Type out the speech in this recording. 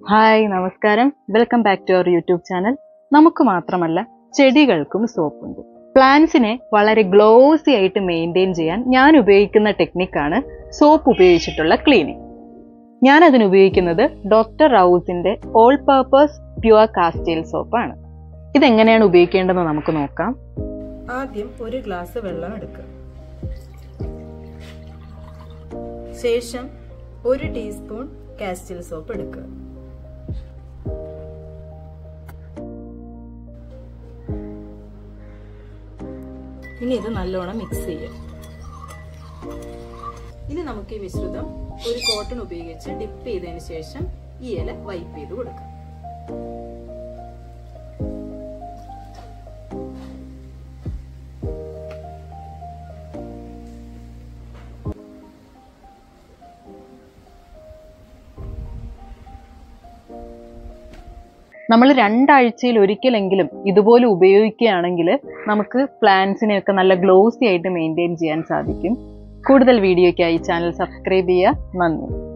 hi നമസ്കാരം welcome back to our YouTube channel നമുക്ക് മാത്രമല്ല ചെടികൾക്കും സോപ്പുണ്ട് പ്ലാന്റ്സിനെ വളരെ ഗ്ലോസി ആയിട്ട് മെയിൻറ്റെയിൻ ചെയ്യാൻ ഞാൻ ഉപയോഗിക്കുന്ന ടെക്നിക്കാണ് സോപ്പ് ഉപയോഗിച്ചിട്ടുള്ള ക്ലീനിങ് ഞാൻ അതിന് ഉപയോഗിക്കുന്നത് ഡോക്ടർ റൗസിന്റെ ഓൾ പർപ്പസ് പ്യുവർ കാസ്റ്റൈൽ സോപ്പാണ് ഇതെങ്ങനെയാണ് ഉപയോഗിക്കേണ്ടതെന്ന് നമുക്ക് നോക്കാം ആദ്യം ഒരു ഗ്ലാസ് വെള്ളം എടുക്കുക ശേഷം ഒരു ടീസ്പൂൺ കാസ്റ്റിൽ സോപ്പ് എടുക്കുക ഇനി ഇത് നല്ലോണം മിക്സ് ചെയ്യാം ഇനി നമുക്ക് ഈ മിശ്രിതം ഒരു കോട്ടൺ ഉപയോഗിച്ച് ഡിപ്പ് ചെയ്തതിന് ശേഷം ഈ ഇല വൈപ്പ് ചെയ്ത് കൊടുക്കാം നമ്മൾ രണ്ടാഴ്ചയിൽ ഒരിക്കലെങ്കിലും ഇതുപോലെ ഉപയോഗിക്കുകയാണെങ്കിൽ നമുക്ക് പ്ലാന്റ്സിനെയൊക്കെ നല്ല ഗ്ലോസി ആയിട്ട് മെയിൻറ്റെയിൻ ചെയ്യാൻ സാധിക്കും കൂടുതൽ വീഡിയോയ്ക്കായി ചാനൽ സബ്സ്ക്രൈബ് ചെയ്യുക നന്ദി